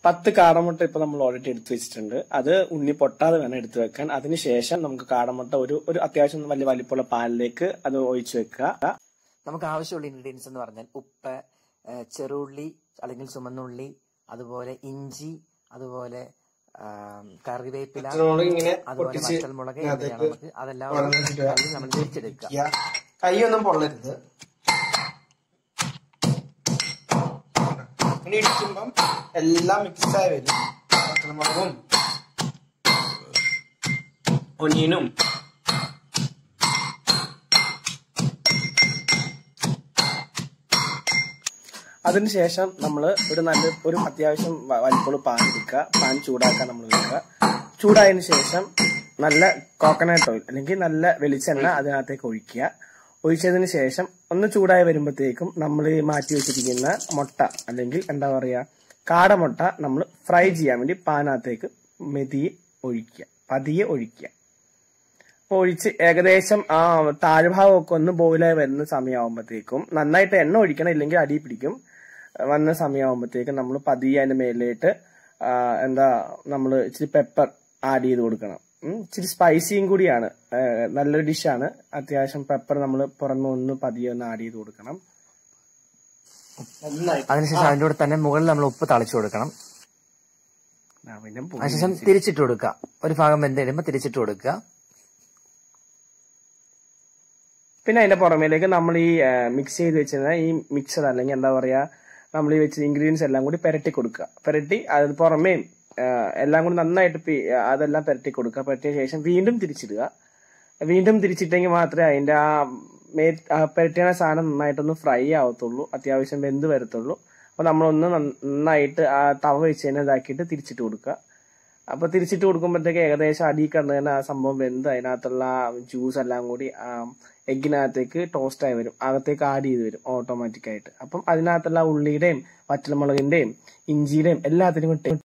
പത്ത് കാടമുട്ട ഇപ്പൊ നമ്മൾ ഓൾറെഡി എടുത്തു വെച്ചിട്ടുണ്ട് അത് ഉണ്ണി പൊട്ടാതെ വേണം എടുത്തു വെക്കാൻ അതിനുശേഷം നമുക്ക് കാടമുട്ട ഒരു ഒരു അത്യാവശ്യം വലിയ വലിപ്പമുള്ള പാലിലേക്ക് അത് ഒഴിച്ചു വെക്കുക നമുക്ക് ആവശ്യമുള്ള ഇൻഗ്രീഡിയൻസ് എന്ന് പറഞ്ഞാൽ ഉപ്പ് ഏഹ് ചെറുള്ളി അല്ലെങ്കിൽ ചുമന്നുള്ളി അതുപോലെ ഇഞ്ചി അതുപോലെ ആം, കറിവേപ്പില പച്ചമുളക് ഇങ്ങനെ അതുപോലെ പൊട്ടിച്ച് വറ്റൽമുളക് ഇതിനകത്തേക്ക് എന്നിവയാണ് നമുക്ക് അതെല്ലാം വളർന്നിട്ട് കഴുകി നമ്മൾ തിരിച്ചെടുക്കുക വെക്കുക. കൈയൊന്നും പൊള്ളരുത് ഇങ്ങനെ ഇടിക്കുമ്പം എല്ലാം മിക്സ് ആയി വരും പച്ചമുളകും ഒനിയനും അതിനുശേഷം നമ്മൾ ഒരു നല്ല ഒരു അത്യാവശ്യം വ- വലിപ്പമുള്ള പാൻ എടുക്കുക പാൻ ചൂടാക്കാൻ നമ്മൾ വെക്കുക ചൂടായതിനു ശേഷം നല്ല കോക്കനട്ട് ഓയിൽ അല്ലെങ്കിൽ നല്ല വെളിച്ചെണ്ണ അതിനകത്തേക്ക് ഒഴിക്കുക ഒഴിച്ചതിന് ശേഷം ഒന്ന് ചൂടായി വരുമ്പോഴത്തേക്കും നമ്മൾ ഈ മാറ്റി വെച്ചിരിക്കുന്ന മുട്ട അല്ലെങ്കിൽ എന്താ പറയാ കാടമുട്ട നമ്മൾ ഫ്രൈ ചെയ്യാൻ വേണ്ടി പാനകത്തേക്ക് മെതിയെ ഒഴിക്കുക പതിയെ ഒഴിക്കുക അപ്പൊ ഒഴിച്ച് ഏകദേശം ആ താഴ്ഭാഗമൊക്കെ ഒന്ന് ബോയിലായി വരുന്ന സമയമാകുമ്പോഴത്തേക്കും നന്നായിട്ട് എണ്ണ ഒഴിക്കണം ഇല്ലെങ്കിൽ അടി പിടിക്കും വന്ന സമയമാകുമ്പോഴത്തേക്കും നമ്മൾ പതിയെ അതിന്റെ മേലിലേക്ക് ആ, എന്താ നമ്മൾ ഇച്ചിരി പെപ്പർ ആഡ് ചെയ്ത് കൊടുക്കണം ഉം. ഇച്ചിരി സ്പൈസിയും കൂടിയാണ് ഏ, നല്ലൊരു ഡിഷാണ് അത്യാവശ്യം പെപ്പർ നമ്മൾ പുറമെ ഒന്ന് പതിയെ ഒന്ന് ആഡ് ചെയ്ത് കൊടുക്കണം നന്നായിട്ട് അതിനുശേഷം അതിൻ്റെ കൂടെ തന്നെ മുകളിൽ നമ്മൾ ഉപ്പ് തളിച്ചു കൊടുക്കണം ആ, പിന്നെ പു- അതിനുശേഷം തിരിച്ചിട്ട് കൊടുക്കുക ഒരു ഭാഗം വെന്ത് കഴിയുമ്പോൾ തിരിച്ചിട്ട് കൊടുക്കുക പിന്നെ അതിന്റെ പുറമേലേക്ക് നമ്മൾ ഈ മിക്സ് ചെയ്ത് വെച്ചിരുന്ന ഈ മിക്സർ അല്ലെങ്കിൽ എന്താ പറയാ നമ്മൾ ഈ വെച്ച ഇൻഗ്രീഡിയൻസ് എല്ലാം കൂടി പെരട്ടി കൊടുക്കുക പെരട്ടി അത് പുറമേയും ആ, എല്ലാം കൂടി നന്നായിട്ട് പി- അതെല്ലാം പെരട്ടി കൊടുക്കുക പെരട്ടിയ ശേഷം വീണ്ടും തിരിച്ചിടുക വീണ്ടും തിരിച്ചിട്ടെങ്കിൽ മാത്രമേ അതിന്റെ ആ മേ ആ പെരട്ടിയ സാധനം നന്നായിട്ടൊന്ന് ഫ്രൈ ആവത്തുള്ളൂ അത്യാവശ്യം വെന്ത് വരത്തുള്ളൂ അപ്പൊ നമ്മളൊന്ന് നന്ന- നന്നായിട്ട് ആ തവ വെച്ച് തന്നെ ഇതാക്കിയിട്ട് തിരിച്ചിട്ട് കൊടുക്കുക അപ്പൊ തിരിച്ചിട്ട് കൊടുക്കുമ്പോഴത്തേക്ക് ഏകദേശം അടി കണ്ടു തന്നെ ആ സംഭവം വെന്ത് അതിനകത്തുള്ള ജ്യൂസ് എല്ലാം കൂടി ആ എഗ്ഗിനകത്തേക്ക് ടോസ്റ്റ് ആയി വരും അകത്തേക്ക് ആഡ് ചെയ്ത് വരും ഓട്ടോമാറ്റിക് ആയിട്ട് അപ്പം അതിനകത്തുള്ള ഉള്ളിയുടെയും പച്ചമുളകിന്റെയും ഇഞ്ചിയുടെയും എല്ലാത്തിനും കൂടി